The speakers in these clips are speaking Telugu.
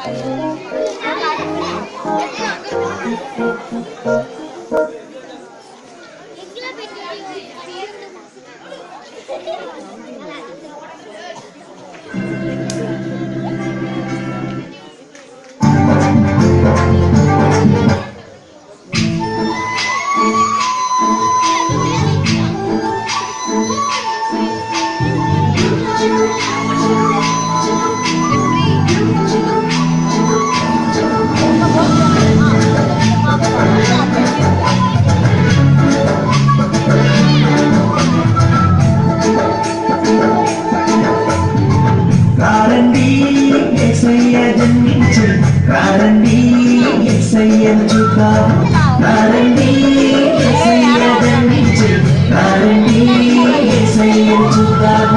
రారండి ఎస్ఐయ జన్మించి రారండి ఎస్ఐయను చూద్దాం రారండి ఎస్ఐయ జన్మించి రారండి ఎస్ఐయను చూద్దాం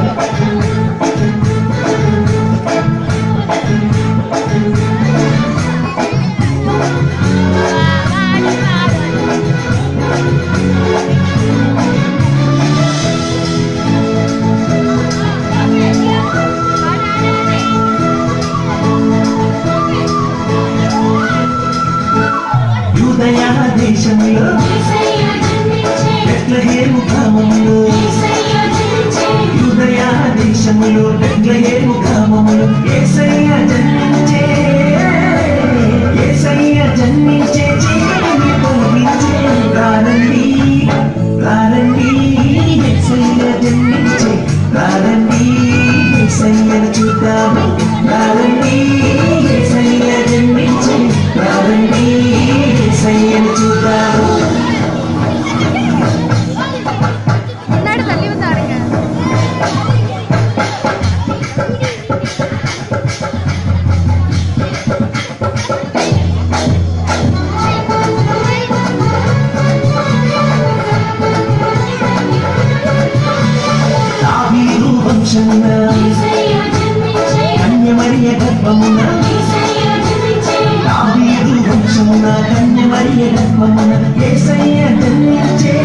యూదయ దేశంలో బెత్లహేము గ్రామంలో యూదయ దేశములో బెత్లహేము గ్రామములో యేసయ్య జన్మించే యేసయ్య జన్మించే చీకటిని తొలగించే రారండి రారండి యేసయ్య జన్మించే రారండి యేసయ్యను చూద్దాము రారండి యేసయ్య జన్మించే రారండి యేసయ్యను చూద్దాము முன்னாடி தள்ளி வந்தாருங்க దావీదు వంశమున కన్యమరియ గర్భమున దావీదు వంశమున కన్యమరియ గర్భమున యేసయ్య జన్మించే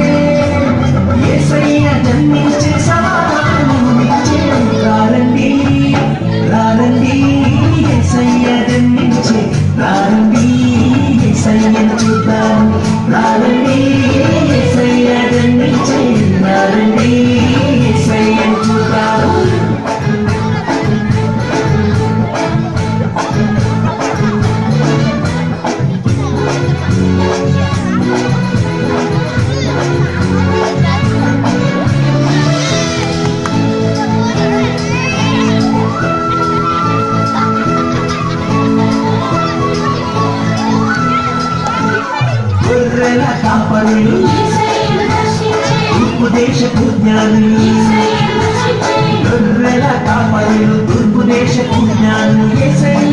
యేసయ్య జన్మించే సమాధానమునిచ్చే రారండి రారండి యేసయ్య జన్మించే రారండి యేసయ్యను చూద్దాం రారండి యేసయ్య జన్మించే రారండి యేసయ్యను చూద్దాం గొర్రెల కాపరులు ఉపదేశపు జ్ఞానులు గొర్రెల కాపరులు దుర్పదేశపు జ్ఞానులు యేసయ్య